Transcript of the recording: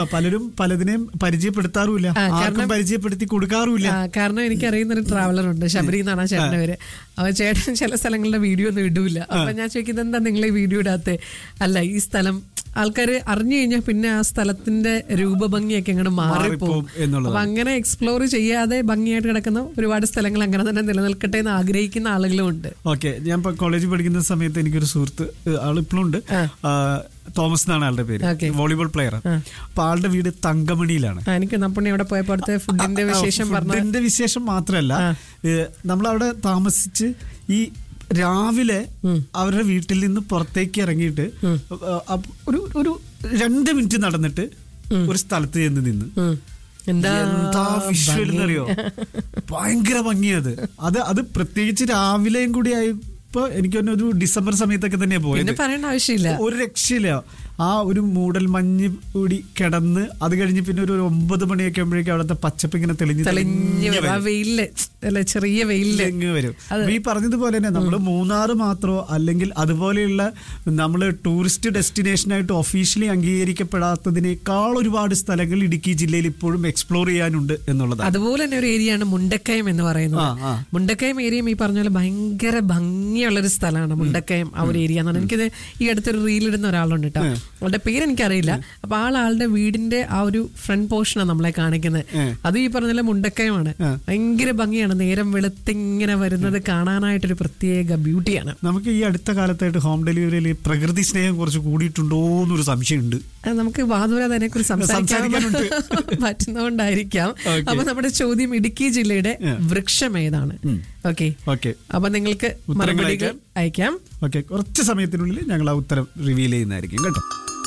പലരും പലതിനെയും പരിചയപ്പെടുത്താറുമില്ല ആ, ആർക്കും പരിചയപ്പെടുത്തി കൊടുക്കാറുമില്ല ആ, കാരണം എനിക്ക് അറിയുന്ന ഒരു ട്രാവലർ ഉണ്ട് ശബരി എന്നാണ് ആ ചേട്ടൻ്റെ പേര് അവൻ ചേട്ടൻ ചില സ്ഥലങ്ങളുടെ വീഡിയോ ഒന്നും ഇടൂല അപ്പൊ ഞാൻ ചോദിക്കുന്നത് എന്താ നിങ്ങൾ ഈ വീഡിയോ ഇടാത്തെ അല്ല ഈ സ്ഥലം ആൾക്കാർ അറിഞ്ഞു കഴിഞ്ഞാൽ പിന്നെ ആ സ്ഥലത്തിന്റെ രൂപഭംഗിയൊക്കെ അങ്ങോട്ട് മാറിപ്പോകും മാറിപ്പോവും എന്നുള്ളതാണ്. അപ്പൊ അങ്ങനെ എക്സ്പ്ലോർ ചെയ്യാതെ ഭംഗിയായിട്ട് കിടക്കുന്ന ഒരുപാട് സ്ഥലങ്ങൾ അങ്ങനെ തന്നെ നിലനിൽക്കട്ടെ എന്ന് ആഗ്രഹിക്കുന്ന ആളുകളും ഉണ്ട് ഓക്കെ ഞാൻ ഇപ്പൊ കോളേജിൽ പഠിക്കുന്ന സമയത്ത് എനിക്കൊരു സുഹൃത്ത് ഏഹ്, ആളിപ്പോഴും ഉണ്ട് ആ, തോമസ് എന്നാണ് ആളുടെ പേര് Okay. വോളിബോൾ പ്ലെയർ അപ്പൊ ആളുടെ വീട് തങ്കമണിയിലാണ് ആ, എനിക്ക് നപ്പുണ്ണി അവിടെ പോയപ്പോ അവിടുത്തെ ഫുഡിന്റെ വിശേഷം പറഞ്ഞു ഫുഡിന്റെ വിശേഷം മാത്രമല്ല നമ്മളവിടെ താമസിച്ച് ഈ രാവിലെ അവരുടെ വീട്ടിൽ നിന്ന് പുറത്തേക്ക് ഇറങ്ങിയിട്ട് അപ്പ് ഒരു ഒരു രണ്ട് മിനിറ്റ് നടന്നിട്ട് ഒരു സ്ഥലത്ത് ചെന്ന് നിന്ന് ഉം. എന്താ എന്താ വിഷ്വൽ എന്നറിയോ ഭയങ്കര ഭംഗിയത് അത് അത് പ്രത്യേകിച്ച് രാവിലെയും കൂടി ആയപ്പോ എനിക്ക് തന്നെ ഒരു ഡിസംബർ സമയത്തൊക്കെ തന്നെയാ പോയത് പിന്നെ പറയേണ്ട ആവശ്യമില്ല ഒരു രക്ഷയില്ല ആ ഒരു മൂടൽ മഞ്ഞ് കൂടി കിടന്ന് അത് കഴിഞ്ഞ് പിന്നെ ഒരു ഒമ്പത് മണിയൊക്കെ ആകുമ്പോഴേക്കും അവിടുത്തെ പച്ചപ്പ് ഇങ്ങനെ തെളിഞ്ഞ് തെളിഞ്ഞ് തെളിഞ്ഞ് വരും. ആ വെയിലില് അല്ലെ ചെറിയ വെയിലില് ഇങ്ങ് വരും അപ്പൊ ഈ പറഞ്ഞതുപോലെ തന്നെ നമ്മൾ മൂന്നാറ് മാത്രമോ അല്ലെങ്കിൽ അതുപോലെയുള്ള നമ്മൾ ടൂറിസ്റ്റ് ഡെസ്റ്റിനേഷൻ ആയിട്ട് ഒഫീഷ്യലി അംഗീകരിക്കപ്പെടാത്തതിനേക്കാൾ ഒരുപാട് സ്ഥലങ്ങൾ ഇടുക്കി ജില്ലയിൽ ഇപ്പോഴും എക്സ്പ്ലോർ ചെയ്യാനുണ്ട് എന്നുള്ളതാണ് അതുപോലെ തന്നെ ഒരു ഏരിയയാണ് മുണ്ടക്കയം എന്ന് പറയുന്നത് ആ, ആ. മുണ്ടക്കയം ഏരിയയും ഈ പറഞ്ഞ പോലെ ഭയങ്കര ഭംഗിയുള്ള ഒരു സ്ഥലമാണ് മുണ്ടക്കയം ആ ഒരു ഏരിയ എന്നാണ് എനിക്കിത് ഈ അടുത്തൊരു റീലിടുന്ന ഒരാളുണ്ട് കേട്ടോ അവളുടെ പേര് എനിക്കറിയില്ല അപ്പൊ ആളാളുടെ വീടിന്റെ ആ ഒരു ഫ്രണ്ട് പോർഷനാണ് നമ്മളെ കാണിക്കുന്നത് അത് ഈ പറഞ്ഞ പോലെ മുണ്ടക്കയമാണ് ഭയങ്കര ഭംഗിയാണ് നേരം വെളുത്തിങ്ങനെ വരുന്നത് കാണാനായിട്ടൊരു പ്രത്യേക ബ്യൂട്ടിയാണ് നമുക്ക് ഈ അടുത്ത കാലത്തായിട്ട് ഹോം ഡെലിവറിയിൽ പ്രകൃതി സ്നേഹം കുറച്ച് കൂടിയിട്ടുണ്ടോ എന്നൊരു സംശയമുണ്ട് അത് നമുക്ക് വാതുവരെ അതിനെ കുറിച്ച് സംസാരിക്കാൻ സംസാരിക്കാനുണ്ട്. പറ്റുന്നതുകൊണ്ടായിരിക്കാം Okay. അപ്പൊ നമ്മുടെ ചോദ്യം ഇടുക്കി ജില്ലയുടെ വൃക്ഷം ഏതാണ് ഓക്കെ ഓക്കെ അപ്പൊ നിങ്ങൾക്ക് ഉത്തരങ്ങൾ മറുപടികൾ അയക്കാം ഓക്കെ കുറച്ച് സമയത്തിനുള്ളിൽ ഞങ്ങൾ ആ ഉത്തരം റിവീൽ ചെയ്യുന്നതായിരിക്കും കേട്ടോ